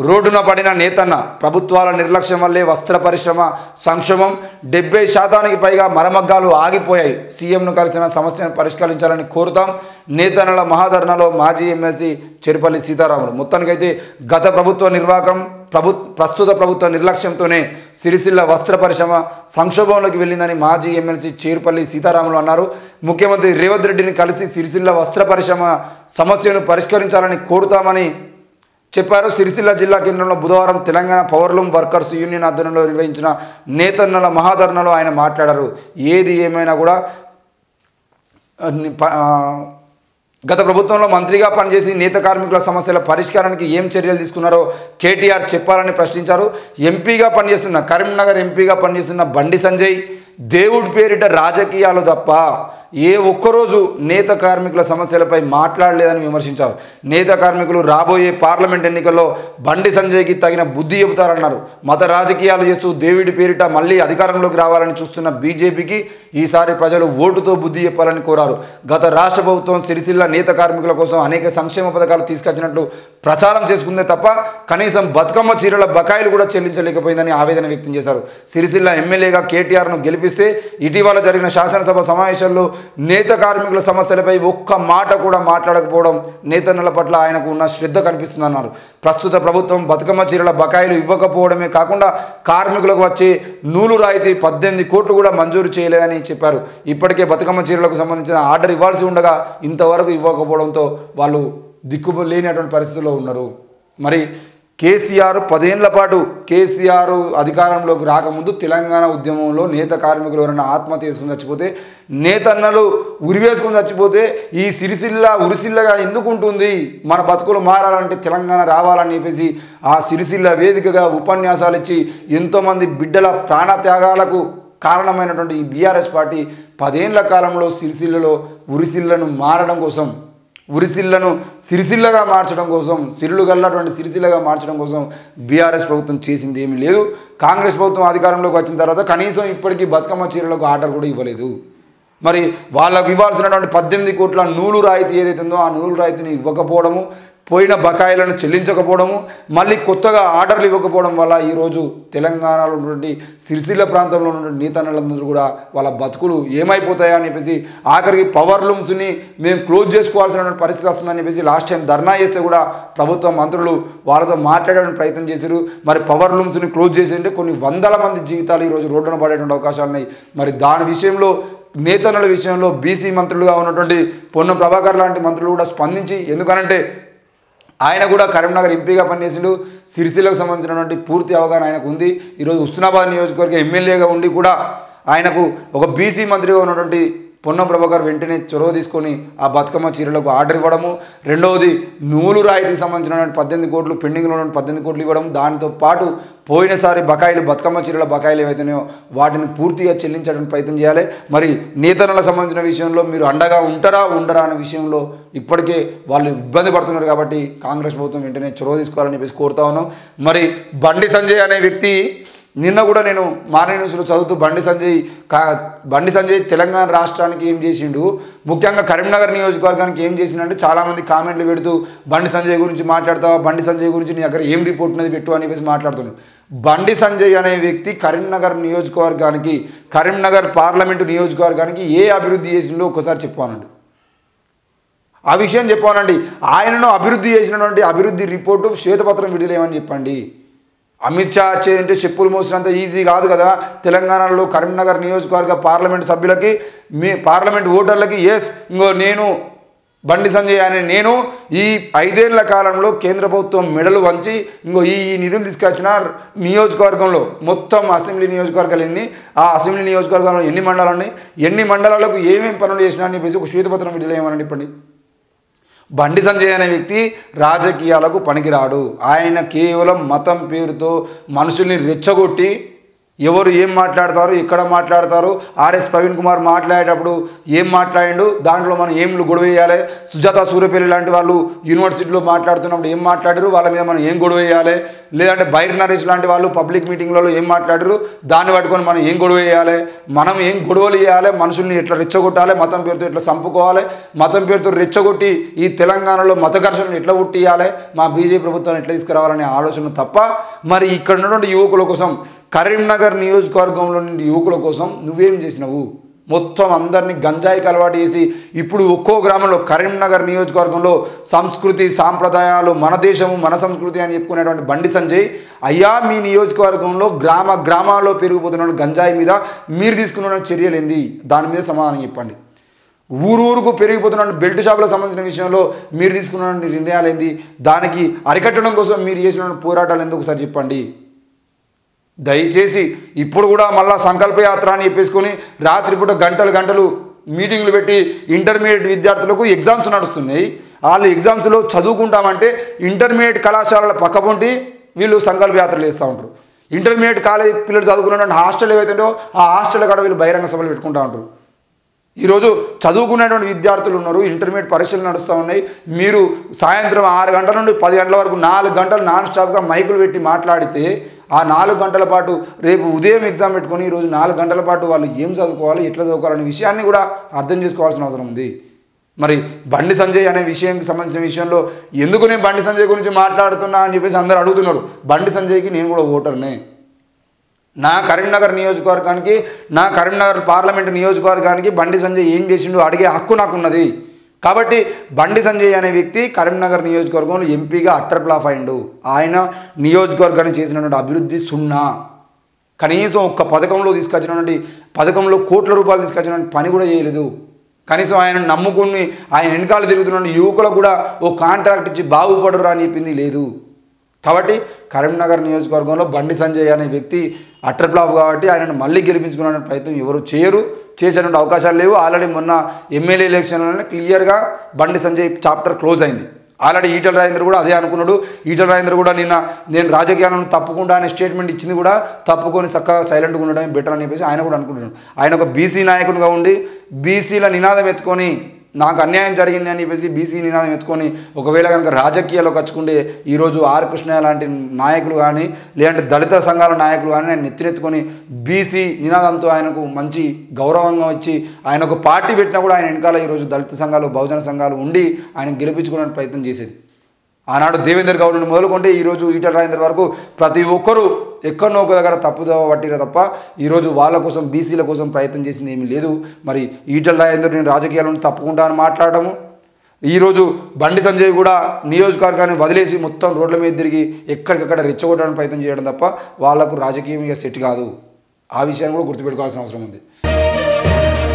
రోడ్డున పడిన నేతన్న ప్రభుత్వాల నిర్లక్ష్యం వల్లే వస్త్ర పరిశ్రమ సంక్షోభం డెబ్బై శాతానికి పైగా మరమగ్గాలు ఆగిపోయాయి సీఎంను కలిసిన సమస్యను పరిష్కరించాలని కోరుతాం నేతన్నల మహాధరణలో మాజీ ఎమ్మెల్సీ చెరుపల్లి సీతారాములు మొత్తానికైతే గత ప్రభుత్వ నిర్వాహకం ప్రభు ప్రస్తుత ప్రభుత్వ నిర్లక్ష్యంతోనే సిరిసిల్ల వస్త్ర పరిశ్రమ సంక్షోభంలోకి వెళ్ళిందని మాజీ ఎమ్మెల్సీ చేరుపల్లి సీతారాములు అన్నారు ముఖ్యమంత్రి రేవంత్ రెడ్డిని కలిసి సిరిసిల్ల వస్త్ర పరిశ్రమ సమస్యను పరిష్కరించాలని కోరుతామని చెప్పారు సిరిసిల్ల జిల్లా కేంద్రంలో బుధవారం తెలంగాణ పవర్లూమ్ వర్కర్స్ యూనియన్ ఆధ్వర్యంలో నిర్వహించిన నేతన్నల మహాధరణలో ఆయన మాట్లాడారు ఏది ఏమైనా కూడా అన్ని ప- ఆ, గత ప్రభుత్వంలో మంత్రిగా పనిచేసి నేత కార్మికుల సమస్యల పరిష్కారానికి ఏం చర్యలు తీసుకున్నారో కేటీఆర్ చెప్పాలని ప్రశ్నించారు ఎంపీగా పనిచేస్తున్న కరీంనగర్ ఎంపీగా పనిచేస్తున్న బండి సంజయ్ దేవుడి పేరిట రాజకీయాలు తప్ప ఏ ఒక్కరోజు నేత కార్మికుల సమస్యలపై మాట్లాడలేదని విమర్శించారు నేత కార్మికులు రాబోయే పార్లమెంట్ ఎన్నికల్లో బండి సంజయ్కి తగిన బుద్ధి చెబుతారన్నారు మత రాజకీయాలు చేస్తూ దేవుడి పేరిట మళ్ళీ అధికారంలోకి రావాలని చూస్తున్న బీజేపీకి ఈసారి ప్రజలు ఓటుతో బుద్ధి చెప్పాలని కోరారు గత రాష్ట్ర ప్రభుత్వం సిరిసిల్ల నేత కార్మికుల కోసం అనేక సంక్షేమ పథకాలు తీసుకొచ్చినట్లు ప్రచారం చేసుకుందే తప్ప కనీసం బతుకమ్మ చీరల బకాయిలు కూడా చెల్లించలేకపోయిందని ఆవేదన వ్యక్తం చేశారు సిరిసిల్ల ఎమ్మెల్యేగా కేటీఆర్ను గెలిపిస్తే ఇటీవల జరిగిన శాసనసభ సమావేశాల్లో నేత కార్మికుల సమస్యలపై ఒక్క మాట కూడా మాట్లాడకపోవడం నేతన్నల పట్ల ఆయనకు ఉన్న శ్రద్ధ కనిపిస్తుందన్నారు ప్రస్తుత ప్రభుత్వం బతుకమ్మ చీరల బకాయిలు ఇవ్వకపోవడమే కాకుండా కార్మికులకు వచ్చే నూలు రాయితీ పద్దెనిమిది కోట్లు కూడా మంజూరు చేయలేదని చెప్పారు ఇప్పటికే బతుకమ్మ చీరలకు సంబంధించిన ఆర్డర్ ఇవ్వాల్సి ఉండగా ఇంతవరకు ఇవ్వకపోవడంతో వాళ్ళు దిక్కు లేనటువంటి పరిస్థితుల్లో ఉన్నారు మరి కేసీఆర్ పదేళ్ల పాటు కేసీఆర్ అధికారంలోకి రాకముందు తెలంగాణ ఉద్యమంలో నేత కార్మికులు ఎవరైనా ఆత్మహత్య చేసుకుని చచ్చిపోతే నేతన్నలు ఉరివేసుకుని చచ్చిపోతే ఈ సిరిసిల్ల ఉరిసిల్లగా ఎందుకు ఉంటుంది మన బతుకులు మారాలంటే తెలంగాణ రావాలని చెప్పేసి ఆ సిరిసిల్ల వేదికగా ఉపన్యాసాలు ఇచ్చి ఎంతోమంది బిడ్డల ప్రాణత్యాగాలకు కారణమైనటువంటి ఈ బీఆర్ఎస్ పార్టీ పదేళ్ల కాలంలో సిరిసిల్లలో ఉరిసిల్లను మారడం కోసం ఉరిసిల్లను సిరిసిల్లగా మార్చడం కోసం సిరులు గల్లటువంటి సిరిసిల్లగా మార్చడం కోసం బీఆర్ఎస్ ప్రభుత్వం చేసింది ఏమీ లేదు కాంగ్రెస్ ప్రభుత్వం అధికారంలోకి వచ్చిన తర్వాత కనీసం ఇప్పటికీ బతుకమ్మ చీరలకు ఆర్డర్ కూడా ఇవ్వలేదు మరి వాళ్ళకు ఇవ్వాల్సినటువంటి పద్దెనిమిది కోట్ల నూలు రాయితీ ఏదైతే ఉందో ఆ నూలు రాయితీని ఇవ్వకపోవడము పోయిన బకాయిలను చెల్లించకపోవడము మళ్ళీ కొత్తగా ఆర్డర్లు ఇవ్వకపోవడం వల్ల ఈరోజు తెలంగాణలో ఉన్నటువంటి సిరిసిల్ల ప్రాంతంలో ఉన్నటువంటి నేతన్నలందరూ కూడా వాళ్ళ బతుకులు ఏమైపోతాయా అని చెప్పేసి ఆఖరికి పవర్ లూమ్స్ని మేము క్లోజ్ చేసుకోవాల్సిన పరిస్థితి వస్తుందని చెప్పేసి లాస్ట్ టైం ధర్నా చేస్తే కూడా ప్రభుత్వ మంత్రులు వాళ్ళతో మాట్లాడడానికి ప్రయత్నం చేశారు మరి పవర్ లూమ్స్ని క్లోజ్ చేసి అంటే కొన్ని వందల మంది జీవితాలు ఈరోజు రోడ్డున పడేటువంటి అవకాశాలు ఉన్నాయి మరి దాని విషయంలో నేతన్నల విషయంలో బీసీ మంత్రులుగా ఉన్నటువంటి పొన్నం ప్రభాకర్ లాంటి మంత్రులు కూడా స్పందించి ఎందుకనంటే ఆయన కూడా కరీంనగర్ ఎంపీగా పనిచేసిండు సిరిసిల్లకు సంబంధించినటువంటి పూర్తి అవగాహన ఆయనకు ఉంది ఈరోజు హుస్నాబాద్ నియోజకవర్గ ఎమ్మెల్యేగా ఉండి కూడా ఆయనకు ఒక బీసీ మంత్రిగా ఉన్నటువంటి పొన్నం ప్రభాకర్ వెంటనే చొరవ తీసుకొని ఆ బతుకమ్మ చీరలకు ఆర్డర్ ఇవ్వడము రెండవది నూలు రాయితీకి సంబంధించినటువంటి పద్దెనిమిది కోట్లు పెండింగ్లో ఉన్న పద్దెనిమిది కోట్లు ఇవ్వడం దాంతో పాటు పోయినసారి బకాయిలు బతుకమ్మ చీరల బకాయిలు ఏవైతున్నాయో వాటిని పూర్తిగా చెల్లించడానికి ప్రయత్నం చేయాలి మరి నేతలకు సంబంధించిన విషయంలో మీరు అండగా ఉంటారా ఉండరా అనే విషయంలో ఇప్పటికే వాళ్ళు ఇబ్బంది పడుతున్నారు కాబట్టి కాంగ్రెస్ ప్రభుత్వం వెంటనే చొరవ తీసుకోవాలని చెప్పేసి కోరుతా ఉన్నాం మరి బండి సంజయ్ అనే వ్యక్తి నిన్న కూడా నేను మార్నింగ్ న్యూస్లో చదువుతూ బండి సంజయ్ కా బండి సంజయ్ తెలంగాణ రాష్ట్రానికి ఏం చేసిండు ముఖ్యంగా కరీంనగర్ నియోజకవర్గానికి ఏం చేసిండంటే చాలామంది కామెంట్లు పెడుతూ బండి సంజయ్ గురించి మాట్లాడతావా బండి సంజయ్ గురించి నీ దగ్గర ఏం రిపోర్ట్ ఉన్నది పెట్టు అని చెప్పేసి మాట్లాడుతున్నాడు బండి సంజయ్ అనే వ్యక్తి కరీంనగర్ నియోజకవర్గానికి కరీంనగర్ పార్లమెంటు నియోజకవర్గానికి ఏ అభివృద్ధి చేసిండో ఒక్కసారి చెప్పానండి ఆ విషయం చెప్పానండి ఆయనను అభివృద్ధి చేసినటువంటి అభివృద్ధి రిపోర్టు శ్వేతపత్రం విడుదలేమని చెప్పండి అమిత్ షా అంటే చెప్పులు మోసినంత ఈజీ కాదు కదా తెలంగాణలో కరీంనగర్ నియోజకవర్గ పార్లమెంట్ సభ్యులకి మీ పార్లమెంట్ ఓటర్లకి ఎస్ ఇంకో నేను బండి సంజయ్ అనే నేను ఈ ఐదేళ్ల కాలంలో కేంద్ర ప్రభుత్వం మెడలు వంచి ఇంకో ఈ ఈ నిధులు తీసుకొచ్చిన నియోజకవర్గంలో మొత్తం అసెంబ్లీ నియోజకవర్గాలు ఎన్ని ఆ అసెంబ్లీ నియోజకవర్గంలో ఎన్ని మండలాలు ఉన్నాయి ఎన్ని మండలాలకు ఏమేమి పనులు చేసినా అని చెప్పేసి ఒక శ్వేతపత్రం విడుదల ఏమని చెప్పండి బండి సంజయ్ అనే వ్యక్తి రాజకీయాలకు పనికిరాడు ఆయన కేవలం మతం పేరుతో మనుషుల్ని రెచ్చగొట్టి ఎవరు ఏం మాట్లాడతారు ఎక్కడ మాట్లాడతారు ఆర్ఎస్ ప్రవీణ్ కుమార్ మాట్లాడేటప్పుడు ఏం మాట్లాడిండు దాంట్లో మనం ఏం గొడవ వేయాలి సుజాత సూర్యపల్లి లాంటి వాళ్ళు యూనివర్సిటీలో మాట్లాడుతున్నప్పుడు ఏం మాట్లాడారు వాళ్ళ మీద మనం ఏం గొడవ వేయాలి లేదంటే బైర్ నరేష్ లాంటి వాళ్ళు పబ్లిక్ మీటింగ్లలో ఏం మాట్లాడారు దాన్ని పట్టుకొని మనం ఏం గొడవ వేయాలి మనం ఏం గొడవలు వేయాలి మనుషుల్ని ఎట్లా రెచ్చగొట్టాలి మతం పేరుతో ఎట్లా చంపుకోవాలి మతం పేరుతో రెచ్చగొట్టి ఈ తెలంగాణలో మత ఘర్షణలు ఎట్లా పుట్టియాలి మా బీజేపీ ప్రభుత్వాన్ని ఎట్లా తీసుకురావాలనే ఆలోచన తప్ప మరి ఇక్కడ ఉన్నటువంటి యువకుల కోసం కరీంనగర్ నియోజకవర్గంలో నుండి యువకుల కోసం నువ్వేం చేసినావు మొత్తం అందరినీ గంజాయికి అలవాటు చేసి ఇప్పుడు ఒక్కో గ్రామంలో కరీంనగర్ నియోజకవర్గంలో సంస్కృతి సాంప్రదాయాలు మన దేశము మన సంస్కృతి అని చెప్పుకునేటువంటి బండి సంజయ్ అయ్యా మీ నియోజకవర్గంలో గ్రామ గ్రామాల్లో పెరిగిపోతున్న గంజాయి మీద మీరు తీసుకున్న చర్యలు ఏంది దాని మీద సమాధానం చెప్పండి ఊరూరుకు పెరిగిపోతున్న బెల్ట్ షాపులకు సంబంధించిన విషయంలో మీరు తీసుకున్న నిర్ణయాలు ఏంది దానికి అరికట్టడం కోసం మీరు చేసిన పోరాటాలు ఎందుకు ఒకసారి చెప్పండి దయచేసి ఇప్పుడు కూడా మళ్ళా సంకల్ప యాత్ర అని చెప్పేసుకొని రాత్రిపూట గంటలు గంటలు మీటింగ్లు పెట్టి ఇంటర్మీడియట్ విద్యార్థులకు ఎగ్జామ్స్ నడుస్తున్నాయి వాళ్ళు ఎగ్జామ్స్లో చదువుకుంటామంటే ఇంటర్మీడియట్ కళాశాలల పక్కపొంటి వీళ్ళు సంకల్ప యాత్రలు వేస్తూ ఉంటారు ఇంటర్మీడియట్ కాలేజ్ పిల్లలు చదువుకున్నటువంటి హాస్టల్ ఏవైతుందో ఆ హాస్టల్ కాడ వీళ్ళు బహిరంగ సభలు పెట్టుకుంటూ ఉంటారు ఈరోజు చదువుకునేటువంటి విద్యార్థులు ఉన్నారు ఇంటర్మీడియట్ పరీక్షలు నడుస్తూ ఉన్నాయి మీరు సాయంత్రం ఆరు గంటల నుండి పది గంటల వరకు నాలుగు గంటలు నాన్ స్టాప్గా మైకులు పెట్టి మాట్లాడితే ఆ నాలుగు గంటల పాటు రేపు ఉదయం ఎగ్జామ్ పెట్టుకొని ఈరోజు నాలుగు గంటల పాటు వాళ్ళు ఏం చదువుకోవాలి ఎట్లా చదువుకోవాలనే విషయాన్ని కూడా అర్థం చేసుకోవాల్సిన అవసరం ఉంది మరి బండి సంజయ్ అనే విషయానికి సంబంధించిన విషయంలో ఎందుకు నేను బండి సంజయ్ గురించి మాట్లాడుతున్నా అని చెప్పేసి అందరూ అడుగుతున్నారు బండి సంజయ్కి నేను కూడా ఓటర్నే నా కరీంనగర్ నియోజకవర్గానికి నా కరీంనగర్ పార్లమెంట్ నియోజకవర్గానికి బండి సంజయ్ ఏం చేసిండో అడిగే హక్కు నాకున్నది కాబట్టి బండి సంజయ్ అనే వ్యక్తి కరీంనగర్ నియోజకవర్గంలో ఎంపీగా అట్టర్ ఫ్లాప్ అయిండు ఆయన నియోజకవర్గాన్ని చేసినటువంటి అభివృద్ధి సున్నా కనీసం ఒక్క పథకంలో తీసుకొచ్చినటువంటి పథకంలో కోట్ల రూపాయలు తీసుకొచ్చినటువంటి పని కూడా చేయలేదు కనీసం ఆయన నమ్ముకుని ఆయన వెనకాల తిరుగుతున్న యువకులకు కూడా ఓ కాంట్రాక్ట్ ఇచ్చి బాగుపడరు అని చెప్పింది లేదు కాబట్టి కరీంనగర్ నియోజకవర్గంలో బండి సంజయ్ అనే వ్యక్తి అట్టర్ ఫ్లాప్ కాబట్టి ఆయనను మళ్ళీ గెలిపించుకునే ప్రయత్నం ఎవరు చేయరు చేసేటువంటి అవకాశాలు లేవు ఆల్రెడీ మొన్న ఎమ్మెల్యే ఎలక్షన్లోనే క్లియర్గా బండి సంజయ్ చాప్టర్ క్లోజ్ అయింది ఆల్రెడీ ఈటల రాజేంద్ర కూడా అదే అనుకున్నాడు ఈటల రాజేంద్ర కూడా నిన్న నేను రాజకీయాలను తప్పకుండా అనే స్టేట్మెంట్ ఇచ్చింది కూడా తప్పుకొని చక్కగా సైలెంట్గా ఉండడమే బెటర్ అని చెప్పేసి ఆయన కూడా అనుకుంటున్నాడు ఆయన ఒక బీసీ నాయకునిగా ఉండి బీసీల నినాదం ఎత్తుకొని నాకు అన్యాయం జరిగింది అని చెప్పేసి బీసీ నినాదం ఎత్తుకొని ఒకవేళ కనుక రాజకీయాల్లోకి వచ్చుకుంటే ఈరోజు ఆర్ కృష్ణయ్య లాంటి నాయకులు కానీ లేదంటే దళిత సంఘాల నాయకులు కానీ ఆయన నెత్తినెత్తుకొని బీసీ నినాదంతో ఆయనకు మంచి గౌరవంగా ఇచ్చి ఆయన ఒక పార్టీ పెట్టినా కూడా ఆయన వెనకాల ఈరోజు దళిత సంఘాలు బహుజన సంఘాలు ఉండి ఆయన గెలిపించుకోవడానికి ప్రయత్నం చేసేది ఆనాడు దేవేందర్ గౌడ్ నుండి మొదలుకుంటే ఈరోజు ఈటల రాజేందర్ వరకు ప్రతి ఒక్కరూ ఎక్కడనో ఒక దగ్గర తప్పుదోవ పట్టిరే తప్ప ఈరోజు వాళ్ళ కోసం బీసీల కోసం ప్రయత్నం చేసింది ఏమీ లేదు మరి ఈటల రాజేందర్ నేను రాజకీయాల నుండి తప్పుకుంటా అని మాట్లాడము ఈరోజు బండి సంజయ్ కూడా నియోజకవర్గాన్ని వదిలేసి మొత్తం రోడ్ల మీద తిరిగి ఎక్కడికక్కడ రెచ్చగొట్టడానికి ప్రయత్నం చేయడం తప్ప వాళ్ళకు రాజకీయం ఇక సెట్ కాదు ఆ విషయాన్ని కూడా గుర్తుపెట్టుకోవాల్సిన అవసరం ఉంది